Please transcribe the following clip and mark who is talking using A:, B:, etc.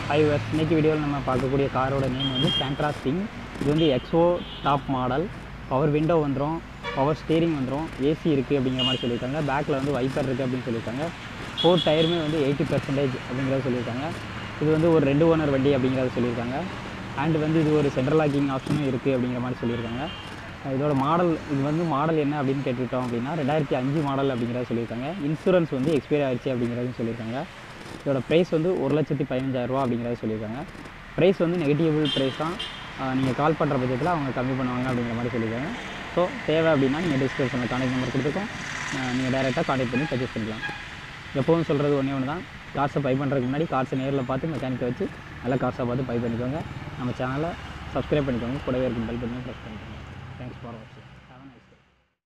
A: five years இன்னைக்கு வீடியோவில் நம்ம பார்க்கக்கூடிய காரோட நேம் வந்து சாண்ட்ரா ஸ்டிங் இது வந்து XO top model power window வந்துடும் பவர் ஸ்டீரிங் வந்துடும் ஏசி இருக்குது அப்படிங்கிற மாதிரி சொல்லியிருக்காங்க பேக்கில் வந்து வைப்பர் இருக்குது அப்படின்னு சொல்லியிருக்காங்க ஃபோர் டயருமே வந்து எயிட்டி பர்சன்டேஜ் அப்படிங்கிறத சொல்லியிருக்காங்க இது வந்து ஒரு ரெண்டு ஓனர் வண்டி அப்படிங்கிறத சொல்லியிருக்காங்க அண்ட் வந்து இது ஒரு சென்ட்ரல் லாக்கிங் ஆப்ஷனும் இருக்குது அப்படிங்கிற மாதிரி சொல்லியிருக்காங்க அஹ் இதோட மாடல் இது வந்து மாடல் என்ன அப்படின்னு கேட்டுக்கிட்டோம் அப்படின்னா ரெண்டாயிரத்தி அஞ்சு மாடல் அப்படிங்கிறத சொல்லியிருக்காங்க இன்சூரன்ஸ் வந்து எக்ஸ்பைரி ஆயிடுச்சு அப்படிங்கிறதையும் சொல்லியிருக்காங்க இதோட ப்ரைஸ் வந்து ஒரு லட்சத்தி பதினஞ்சாயிரரூவா அப்படிங்கிறத சொல்லியிருக்காங்க ப்ரைஸ் வந்து நெகட்டிவ் ப்ரைஸ் தான் நீங்கள் கால் பண்ணுற பட்சத்தில் அவங்க கம்மி பண்ணுவாங்க அப்படிங்கிற மாதிரி சொல்லியிருக்காங்க ஸோ தேவை அப்படின்னா நீங்கள் டிஸ்கிரிப்ஷனில் கான்டாக்ட் நம்பர் கொடுத்துருக்கோம் நீங்கள் டேரெக்டாக கான்டாக்ட் பண்ணி பர்ச்சேஸ் பண்ணிக்கலாம் எப்போதும் சொல்கிறது ஒன்றே ஒன்று தான் கார்ஸை பை பண்ணுறதுக்கு முன்னாடி கார்ஸை நேரில் பார்த்து மெக்கானிக்கை வச்சு நல்ல கார்ஸை பார்த்து பை பண்ணிக்கோங்க நம்ம சேனலை சப்ஸ்கிரைப் பண்ணிக்கோங்க கூடவே இருக்கும் பெல் பண்ணி ப்ரெஸ் பண்ணிக்கோங்க தேங்க்ஸ் ஃபார் வாட்சிங் ஹேவ் நைஸ் டே